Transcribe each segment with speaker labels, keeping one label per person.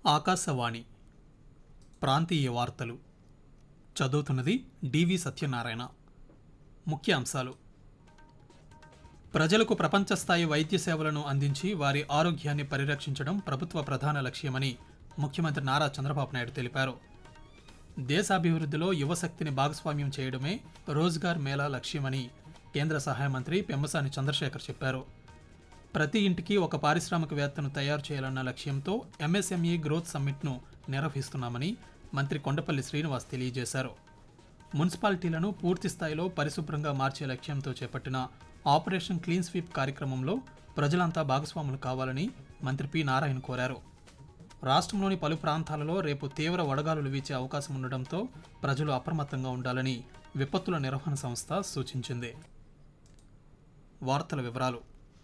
Speaker 1: ఆకాశవాణి ప్రాంతీయ వార్తలు చదువుతున్నది డివి సత్యనారాయణ ముఖ్య అంశాలు ప్రజలకు ప్రపంచ స్థాయి వైద్య సేవలను అందించి వారి ఆరోగ్యాన్ని పరిరక్షించడం ప్రభుత్వ ప్రధాన లక్ష్యమని ముఖ్యమంత్రి నారా చంద్రబాబు నాయుడు తెలిపారు దేశాభివృద్ధిలో యువశక్తిని భాగస్వామ్యం చేయడమే రోజ్గార్ మేళా లక్ష్యమని కేంద్ర సహాయ మంత్రి పెమ్మసాని చంద్రశేఖర్ చెప్పారు ప్రతి ఇంటికి ఒక పారిశ్రామికవేత్తను తయారు చేయాలన్న లక్ష్యంతో ఎంఎస్ఎంఈ గ్రోత్ సమ్మిట్ను నిర్వహిస్తున్నామని మంత్రి కొండపల్లి శ్రీనివాస్ తెలియజేశారు మున్సిపాలిటీలను పూర్తి స్థాయిలో పరిశుభ్రంగా మార్చే లక్ష్యంతో చేపట్టిన ఆపరేషన్ క్లీన్ స్వీప్ కార్యక్రమంలో ప్రజలంతా భాగస్వాములు కావాలని మంత్రి పి నారాయణ కోరారు రాష్ట్రంలోని పలు ప్రాంతాలలో రేపు తీవ్ర వడగాలులు వీచే అవకాశం ఉండడంతో ప్రజలు అప్రమత్తంగా ఉండాలని విపత్తుల నిర్వహణ సంస్థ సూచించింది వార్తల వివరాలు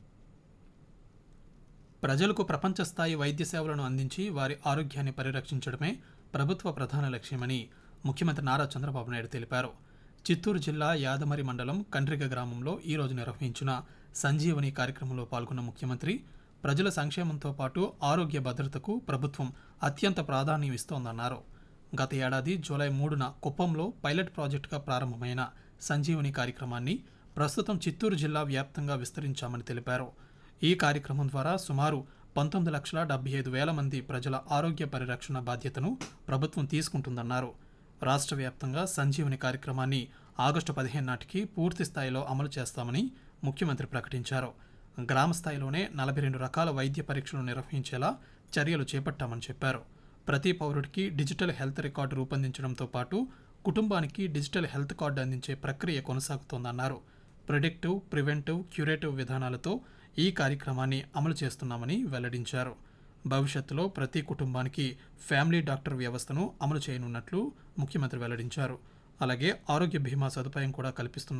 Speaker 1: ప్రజలకు ప్రపంచ స్థాయి వైద్య సేవలను అందించి వారి ఆరోగ్యాన్ని పరిరక్షించడమే ప్రభుత్వ ప్రధాన లక్ష్యమని ముఖ్యమంత్రి నారా చంద్రబాబు నాయుడు తెలిపారు చిత్తూరు జిల్లా యాదమరి మండలం కండ్రిగ గ్రామంలో ఈరోజు నిర్వహించిన సంజీవని కార్యక్రమంలో పాల్గొన్న ముఖ్యమంత్రి ప్రజల సంక్షేమంతో పాటు ఆరోగ్య భద్రతకు ప్రభుత్వం అత్యంత ప్రాధాన్యం ఇస్తోందన్నారు గత ఏడాది జూలై మూడున కుప్పంలో పైలట్ ప్రాజెక్టుగా ప్రారంభమైన సంజీవని కార్యక్రమాన్ని ప్రస్తుతం చిత్తూరు జిల్లా వ్యాప్తంగా విస్తరించామని తెలిపారు ఈ కార్యక్రమం ద్వారా సుమారు పంతొమ్మిది లక్షల డెబ్బై ఐదు వేల మంది ప్రజల ఆరోగ్య పరిరక్షణ బాధ్యతను ప్రభుత్వం తీసుకుంటుందన్నారు రాష్ట్ర వ్యాప్తంగా సంజీవని కార్యక్రమాన్ని ఆగస్టు పదిహేను నాటికి పూర్తి స్థాయిలో అమలు చేస్తామని ముఖ్యమంత్రి ప్రకటించారు గ్రామ స్థాయిలోనే నలభై రెండు రకాల వైద్య పరీక్షలు నిర్వహించేలా చర్యలు చేపట్టామని చెప్పారు ప్రతి పౌరుడికి డిజిటల్ హెల్త్ రికార్డు రూపొందించడంతో పాటు కుటుంబానికి డిజిటల్ హెల్త్ కార్డు అందించే ప్రక్రియ కొనసాగుతోందన్నారు ప్రిడిక్టివ్ ప్రివెంటివ్ క్యూరేటివ్ విధానాలతో ఈ కార్యక్రమాన్ని అమలు చేస్తున్నామని వెల్లడించారు భవిష్యత్తులో ప్రతి కుటుంబానికి ఫ్యామిలీ డాక్టర్ వ్యవస్థను అమలు చేయనున్నట్లు ముఖ్యమంత్రి వెల్లడించారు అలాగే ఆరోగ్య బీమా సదుపాయం కూడా కల్పిస్తున్నారు